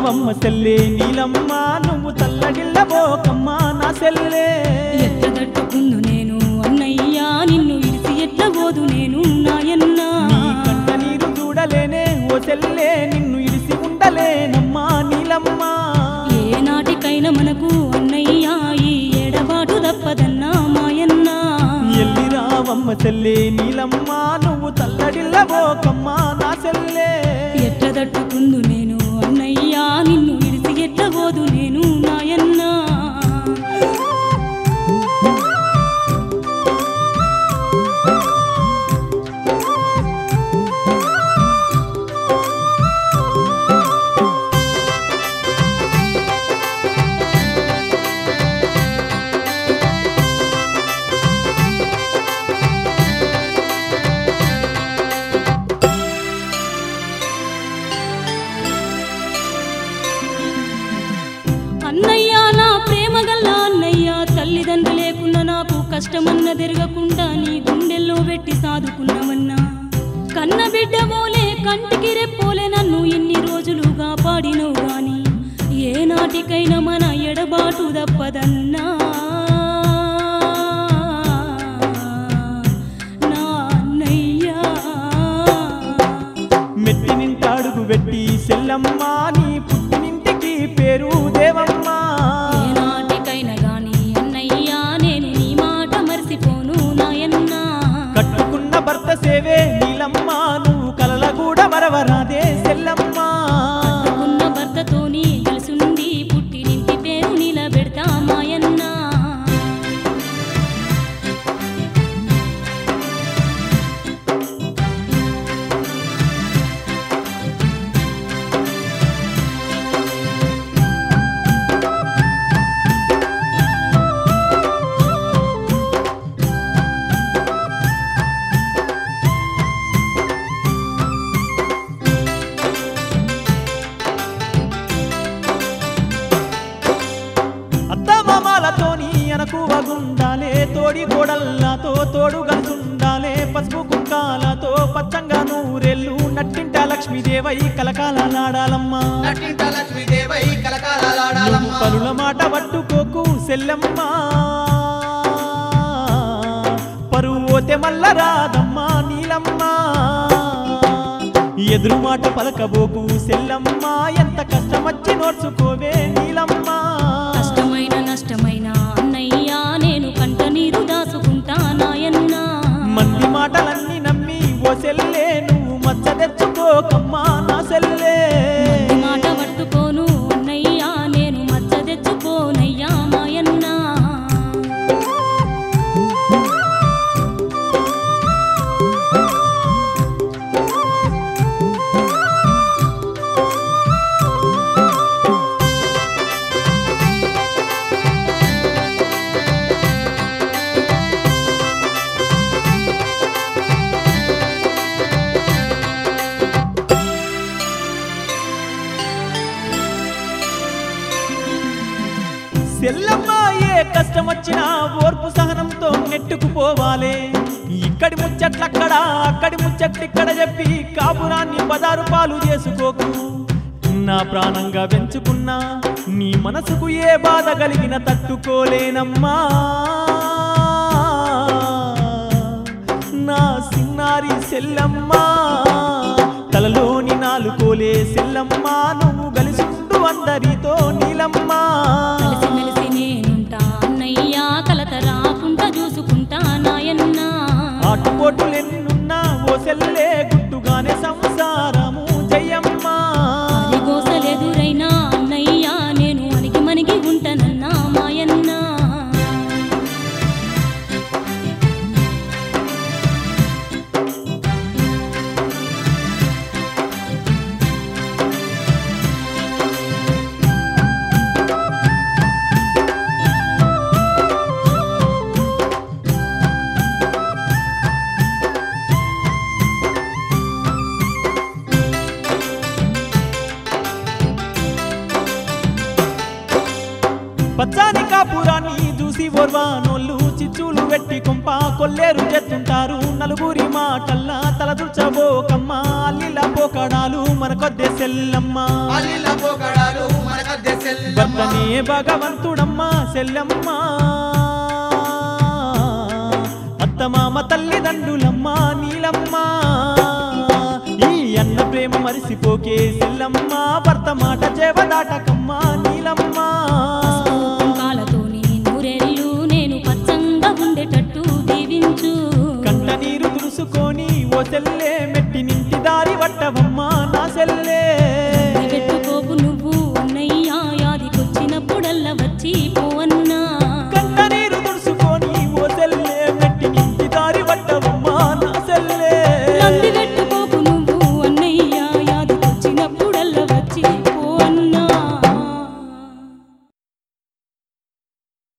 రావమ్మ సెల్లే నీలమ్మ నువ్వు తల్లడిల్లబోకమ్మ నా సెల్లే ఎట్ల తట్టుకుందు నేను అన్నయ్యా నిన్ను ఇడిసి ఎట్ల పోదు నేను నాయన్నా నీ కంట నీరు చూడలేనే ఓ సెల్లే నిన్ను ఇడిసి ఉండలేనమ్మా నీలమ్మ ఏ నాటికైనా మనకు అన్నయ్యా ఈ ఎడబాటు తప్పదన్నా మాయన్నా ఎల్లి రావమ్మ సెల్లే నీలమ్మ నువ్వు తల్లడిల్లబోకమ్మ నా సెల్లే ఎట్ల తట్టుకుందు నేను అన్నయ్యా నిన్ను ఇడిసి ఎట్ల పోదు నేను నాయన్నా అన్నయ్యా నా ప్రేమ గల్ల అన్నయ్యా తల్లిదండ్రులు లేకున్నా నాకు కష్టమన్న తిరగకుండా నీ గుండెల్లో పెట్టి సాదుకున్నామన్నా కన్న బిడ్డ పోలే కంటికి రెప్పోలే నన్ను ఎన్ని రోజులుగా పాడినవు గాని ఏ నాటికైనా మన ఎడబాటు తప్పదన్నా నా అన్నయ్యా మెట్టి నింటాడుగు పెట్టి సెల్లమ్మ నీ పుట్టినింటికి పేరు దేవమ్మ ఏ నాటికైనా గాని అన్నయ్యా నేను నీ మాట మర్చిపోను నాయన్నా కట్టుకున్న భర్త సేవే నీలమ్మ నువ్వు కలల కూడా మరవరాదే సెల్లమ్మ ఉన్న భర్తతోని కలిసుండి పుట్టినింటి పేరు నిలబెడతా మాయన్నా అత్త మామాలతోని అనకు వగుండాలే తోడి కోడళ్ళతో తోడు గలుసుండాలే పసుపు కుక్కాలతో పచ్చంగా నూరెళ్ళు నట్టింట లక్ష్మీదేవై కలకాలలాడాలమ్మా నట్టింట లక్ష్మీదేవై కలకాలాడాలమ్మ పనుల మాట పట్టుకోకు సెల్లమ్మ పరువు పోతే మల్ల రాదమ్మా నీలమ్మ ఎదురు మాట పలకబోకు సెల్లమ్మ ఎంత కష్టమచ్చి నోర్చుకోవే నీలమ్మ కష్టమైన నష్టమైన అన్నయ్యా నేను కంట నీరు దాసుకుంటా నాయన్నా మంది మాటలన్నీ నమ్మి ఓ సెల్లే నువ్వు మచ్చ తెచ్చుకోకమ్మా నా సెల్లే మంది మాట పట్టుకోను అన్నయ్యా నేను మచ్చ తెచ్చుకోనయ్యా మాయన్నా సెల్లమ్మ ఏ కష్టం వచ్చినా ఓర్పు సహనంతో నెట్టుకుపోవాలే ఇక్కడి ముచ్చట్లక్కడ అక్కడి ముచ్చట్లిక్కడ చెప్పి కాపురాన్ని పదారు పాలు చేసుకోకు నా ప్రాణంగా పెంచుకున్నా నీ మనసుకు ఏ బాధ కలిగిన తట్టుకోలేనమ్మా నా సిన్నారి సెల్లమ్మ తలలోని నాలుకోలే సెల్లమ్మ నువ్వు గలిసుండు అందరితో నీలమ్మా కలిసిమెలిసి నేనుంటా అన్నయ్యా కలత రాకుండా చూసుకుంటా నాయన్నా ఆటుపోటులెన్నున్నా ఓ సెల్లే గుట్టుగానే సంసారము జయమ్మా అరిగోసలెదురైనా అన్నయ్యా నేను అణిగి మణిగి ఉంటానన్నా మాయన్నా పచ్చాని కాపురాన్ని చూసి చూసి ఓర్వానోళ్ళు చిచ్చులు వెట్టి కొంప కొల్లేరు చేస్తుంటారు నలుగురి మాటల్లా తలదుర్చబోకమ్మ అల్లిలా పోకడాలు మనకొద్దే సెల్లమ్మ అల్లిల పోకడాలు మనకద్దె సెల్లమ్మ భర్తనే భగవంతుడమ్మ సెల్లమ్మ అత్తమామ తల్లిదండ్రులమ్మ నీలమ్మ ఈ అన్న ప్రేమ మరిసిపోకే సెల్లమ్మ భర్త మాట చేవదాటకమ్మ నీలమ్మ కుంకాలతోని నూరేళ్ళు నేను పచ్చంగా ఉండేటట్టు దీవించు కంట నీరు తుడుసుకొని ఓ చెల్లే